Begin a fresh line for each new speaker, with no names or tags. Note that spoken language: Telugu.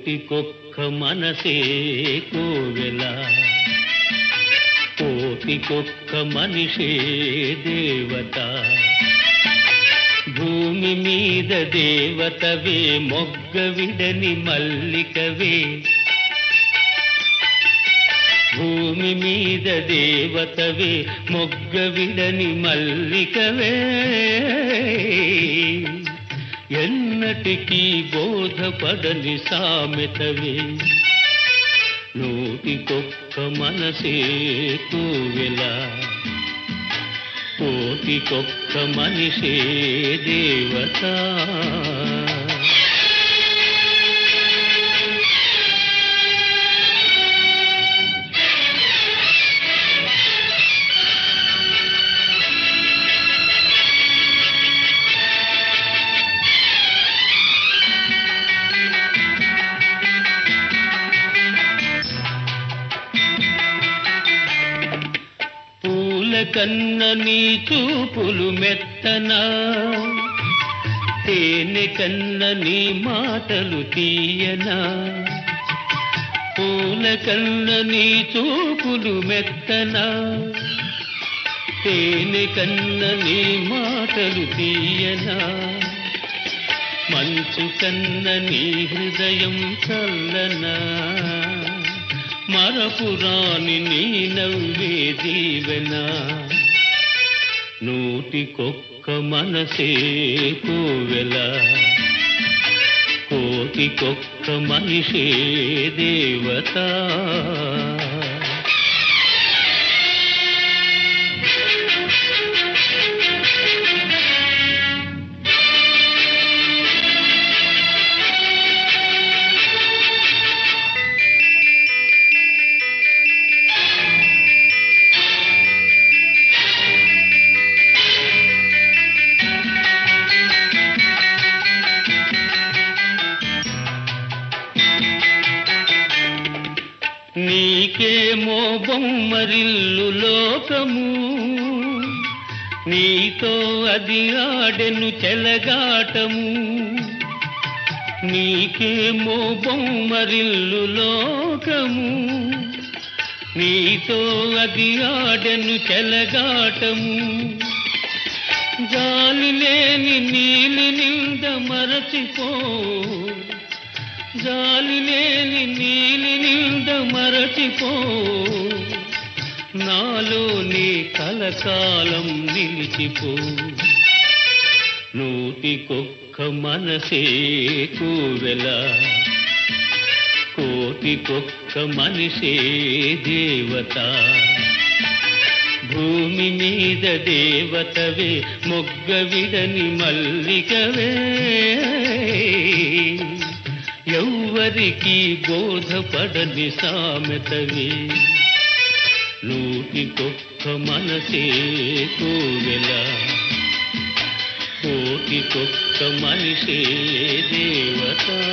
కోటికొక్క మనసే కోవెల కోటికొక్క మనిషే దేవత భూమి మీద దేవతవే మొగ్గ విడని మల్లికవే భూమి మీద దేవతవే మొగ్గ విడని మల్లికవే ఎన్నటికీ బోధపడని సామెతవే నూటికొక్క మనసే కోవెల కోటికొక్క మనిషే దేవత పూల కన్న నీ చూపులు మెత్తనా తేనె కన్న నీ మాటలు తీయనా పూల కన్న నీ చూపులు మెత్తనా తేనె కన్న నీ మాటలు తీయనా మంచు కన్న నీ హృదయం చల్లనా మరపురాని నీ నవ్వే దీవెనా నూటికొక్క మనసే కోవెల కోటికొక్క మనిషే దేవత నీకేమో బొమ్మరిల్లు లోకము నీతో అది ఆడెను చెలగాటము నీకేమో బొమ్మరిల్లు లోకము నీతో అది ఆడెను చెలగాటము జాలి లేని నీలి నింద మరచిపో జాలి లేని నీలి నింద మరచిపో నాలో నీ కలకాలం నిలిచిపో నూటికొక్క మనసే కోవెల కోటికొక్క మనిషే దేవత భూమి మీద దేవతవే మొగ్గ విడని మల్లికవే ఎవ్వరికి బోధపడని సామెతవే నూటికొక్క మనసే కోవెల కోటికొక్క మనిషే దేవత